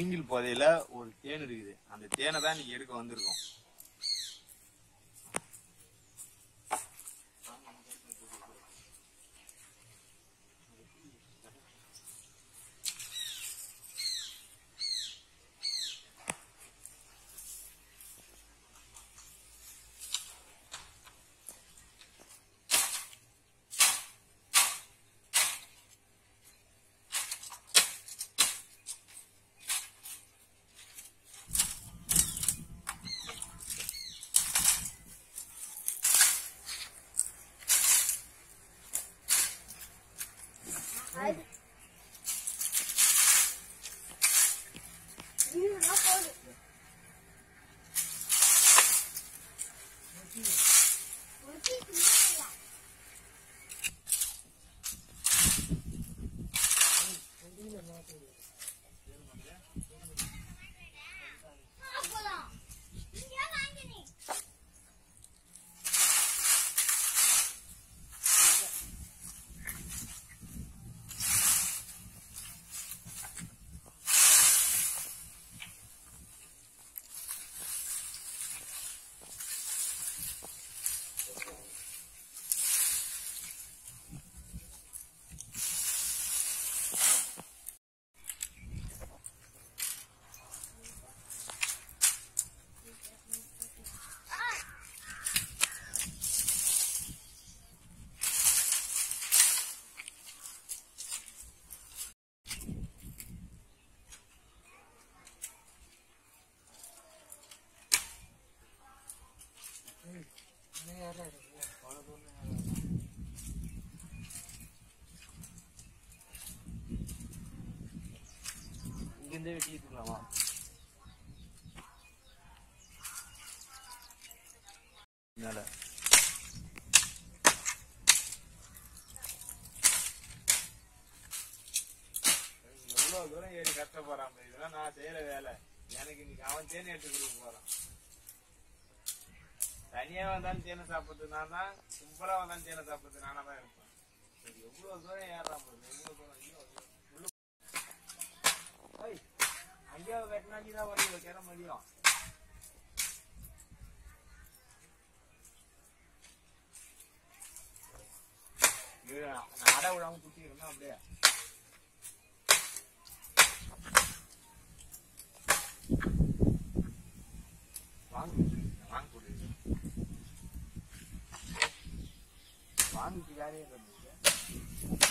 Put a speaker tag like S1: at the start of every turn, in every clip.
S1: மூங்கில் புதையில ஒரு தேன் இருக்குது அந்த தேனை தான் நீங்க எடுக்க வந்திருக்கோம் இங்கிருந்தே வெட்டிக்கலாமா மேல எவ்வளவு தூரம் ஏறி கஷ்டப்படுறான் இதெல்லாம் நான் செய்யற வேலை எனக்கு இன்னைக்கு அவன் தேனை எடுத்து கொடுக்க போறான் தனியா வந்தாலும் தேனை சாப்பிடுறது நான் தான் சிம்பிளா வந்தாலும் தேனை சாப்பிடுறது நானா தான் இருப்பேன் சரி, எவ்வளவு தூரம் ஏறான் பாருங்க எவ்வளவு தூரம் ஐயோ, ஐயோ. உள்ள ஏய், அங்கேயாவது வெட்டினா நீ தான் வழி வைக்கிற முடியும் இது நான் அடை விடாம குத்திக்கிறேன்னா அப்படியே வாங்க வாங்க கொடு வாங்கிட்டு வேலையே பண்ணுங்க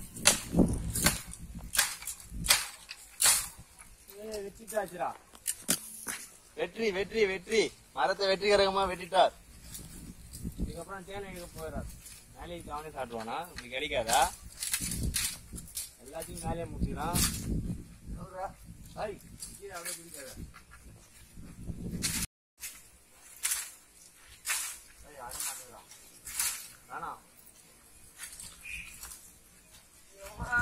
S1: ஏய், வெட்டிட்டாச்சுடா வெற்றி வெற்றி வெற்றி மரத்தை வெற்றிகரமா வெட்டிட்டார் இதுக்கப்புறம் தேனை எடுக்க போயிடார் வேலைக்கு அவனே சாப்பிடுவானா இப்படி கிடைக்காதா எல்லாத்தையும் வேலையை முடிச்சுக்கிறான் சொல்றா. ஐய், கீழே அப்படியே குடிக்காத. ஐய், அட மாட்டேங்கிறான். வேணாம். ஐயோ.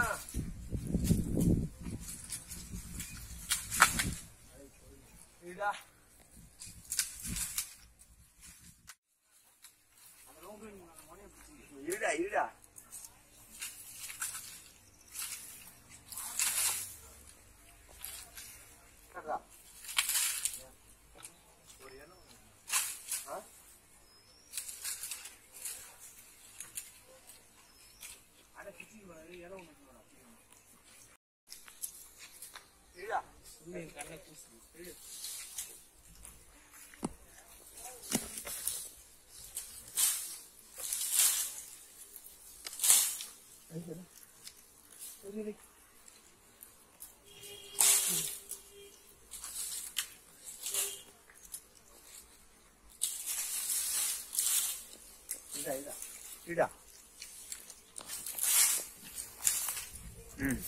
S1: இருடா. அந்த ரோட்ல நீ அந்த முனைய பிடிச்சி. இருடா இருடா கர்றா. ஒரு இடம் ஆ? அட பிடிச்சி வர இடம் ஒன்று இருக்குடா. இருடா. உள்ள என் கண்ணை கூசுது. இரு. இதா இதா இதா ம்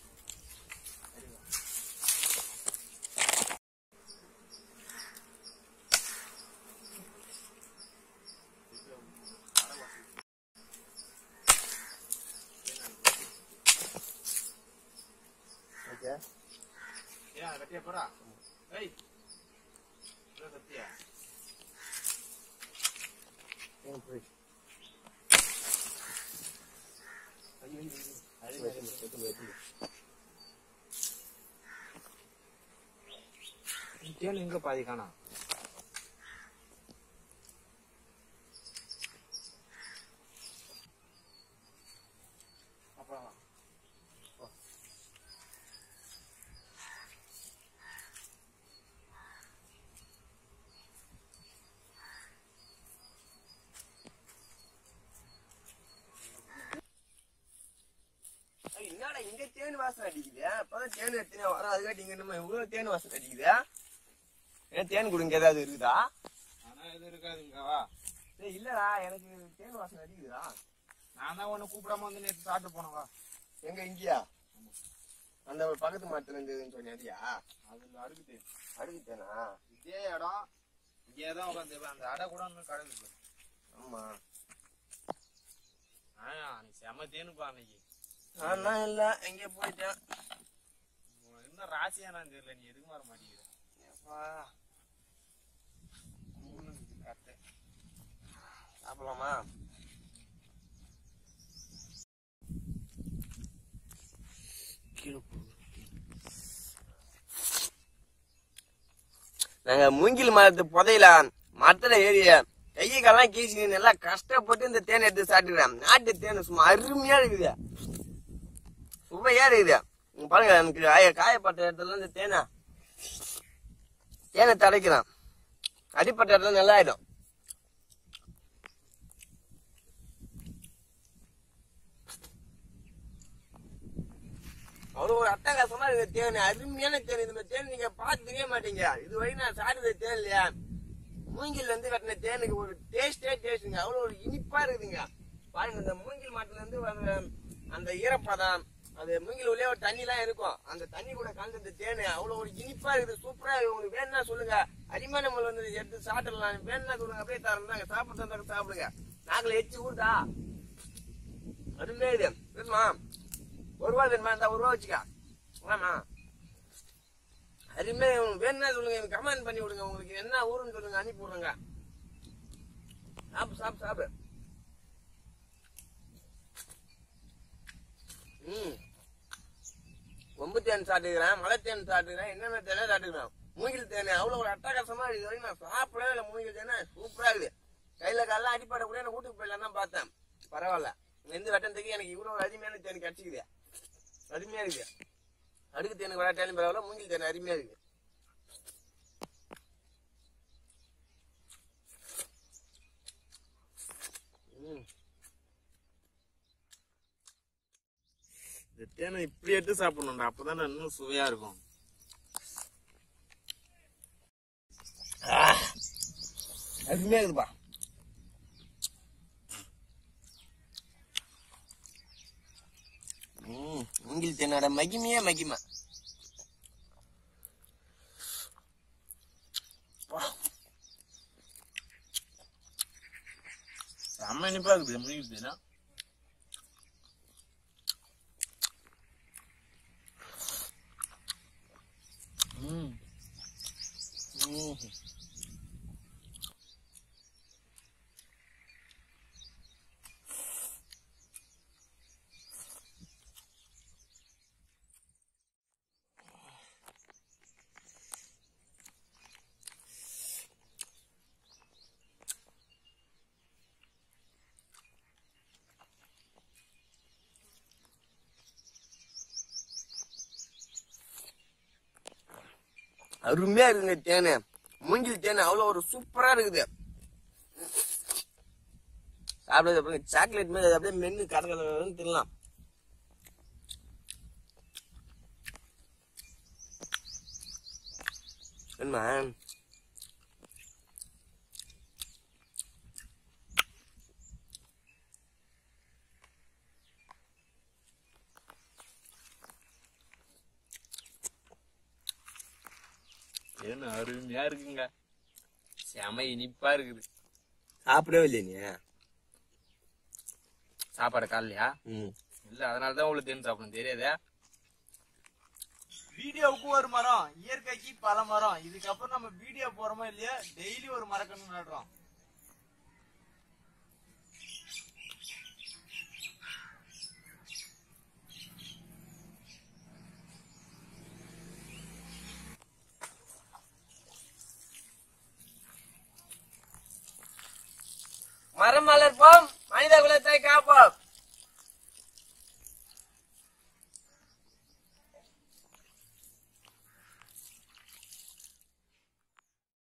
S1: ஓகே ஏன் கட்டியா போறா ஏய் இதோ கத்தியா ஏன் போய் ஐயோ அது வெட்டு வெட்டு தேன் எங்க பாதி காணா அப்புறம் வா. போ.
S2: ஐய், என்னடா இங்க தேன் வாசனை அடிக்குது அப்பதான் தேன் எடுத்துனே வரோம் அதுக்காட்டி இங்க நம்ம இவ்வளவு தேன் வாசனை அடிக்குது ஏன் தேன் குடுங்க ஏதாவது இருக்குதா
S1: ஆனா இது இருக்காதுங்க வா
S2: ஏய், இல்லடா எனக்கு தேன் வாசனை அடிக்குதுடா
S1: நான் தான் உன்னை கூப்பிடாம வந்து நேற்று சாப்பிட்டு போனேன் வா
S2: எங்க இங்கயா அந்த ஒரு பக்கத்து மரத்துல இருந்ததுன்னு சொன்னியா
S1: அதுல அடுக்கு தேன்
S2: அடுக்கு தேனா
S1: இதே இடம் இங்கே தான் உட்காந்து அந்த அடை கூட இன்னும் கடலுக்கு
S2: ஆமா
S1: ஆ நீ செம தேனுப்பா அன்னைக்கு
S2: நான் இல்ல எங்க போயிட்டேன்
S1: உனக்கு இன்னும் ராசியானான்னு தெரியல நீ எதுக்கு வர மாட்டேங்கிற
S2: அப்பா,
S1: கரெக்டு
S2: சாப்பிடலாமா நாங்க மூங்கில் மரத்து புதையில மரத்துல ஏறி கையை காலாம் கீசி நல்லா கஷ்டப்பட்டு இந்த தேனை எடுத்து சாப்பிட்டுக்கிறேன் நாட்டு தேன் சும்மா அருமையா இருக்குது சுவையா இருக்குது இங்க பாருங்க எனக்கு காய காயப்பட்ட இடத்துல இந்த தேனை தேனை தடைக்கிறான் அடிப்பட்ட இடத்துல நல்லா ஆயிடும் அவ்வளவு ஒரு அட்டகாசமா இருக்கு தேன் அருமையான தேன் இந்த தேன் நீங்க பார்த்து தெரிய மாட்டீங்க இது வரைக்கும் நான் சாப்பிட்டது தேன் இல்லையா மூங்கில் இருந்து வெட்டின தேனுக்கு ஒரு டேஸ்டே டேஸ்ட்டுங்க அவ்வளவு ஒரு இனிப்பா இருக்குதுங்க பாருங்க இந்த மூங்கில் மாட்டுல இருந்து வர அந்த ஈரப்பதம் அது மூங்கில் உள்ளே ஒரு தண்ணி எல்லாம் இருக்கும் அந்த தண்ணி கூட கலந்து இந்த தேன் அவ்வளவு ஒரு இனிப்பா இருக்குது சூப்பரா இருக்கு உங்களுக்கு வேணும்னா சொல்லுங்க அரிமான முள் வந்து எடுத்து சாப்பிடலாம் வேணும்னா சொல்லுங்க அப்படியே தரந்தாங்க சாப்பிட்டு தந்தாங்க சாப்பிடுங்க நாங்கள எச்சி ஊட்டா அருமையா இது வேணுமா ஒரு ரூபா வேணுமா இந்த ஒரு ரூபா வச்சுக்க ஆமா அருமையா உங்களுக்கு வேணும்னா சொல்லுங்க எனக்கு கமெண்ட் பண்ணி விடுங்க உங்களுக்கு என்ன ஊருன்னு சொல்லுங்க அனுப்பி விடுங்க சாப்பிடு சாப்பிடு சாப்பிடு ம் கொம்பு தேன் சாப்பிட்டுக்கிறேன் மலை தேன் சாப்பிட்டுக்கிறேன் என்னென்ன தேனே சாப்பிட்டுக்கிறேன் மூங்கில் தேனை அவ்வளோ ஒரு அட்டகாசமா இருக்குது வரைக்கும் நான் சாப்பிடவே இல்லை மூங்கில் தேனை சூப்பரா இருக்குது கையில கால அடிப்படை கூட எனக்கு வீட்டுக்கு போயிடலாம் தான் பார்த்தேன் பரவாயில்ல எந்த வட்டத்துக்கு எனக்கு இவ்வளோ ஒரு அருமையான தேன் கிடைச்சிக்குது அருமையா இருக்கு அடுக்கு தேனுக்கு வராட்டாலும் பரவாயில்ல மூங்கில் தேன் அருமையா இருக்கு ம்
S1: இந்த தேனை இப்படி எடுத்து சாப்பிடணும்டா அப்பதான் இன்னும் சுவையா இருக்கும்
S2: அருமையா இருக்குப்பா ம் மூங்கில் தேனோட மகிமையே மகிமை
S1: செம்ம இனிப்பா இருக்குது மூங்கில் தேனா ம்
S2: ம் அருமையா இருக்குங்க தேனு மூங்கில் தேனு அவ்வளவு ஒரு சூப்பரா இருக்குது சாப்பிடுறது அப்புறம் சாக்லேட் மாதிரி அது அப்படியே மென்னு கடற்கரை தின்னலாம் என்ன
S1: தேன் அருமையா இருக்குங்க செம இனிப்பா இருக்குது
S2: சாப்பிடவே இல்லையா நீ
S1: சாப்பாடு காலையா
S2: ம்
S1: இல்ல அதனால தான் உங்களுக்கு தேன் சாப்பிடணும் தெரியாதா வீடியோவுக்கு ஒரு மரம் இயற்கைக்கு பல மரம் இதுக்கப்புறம் நம்ம வீடியோ போறோமோ இல்லையா டெய்லி ஒரு மரக்கன்று நடுறோம்
S2: மரம் வளர்ப்போம் மனித குலத்தை காப்போம்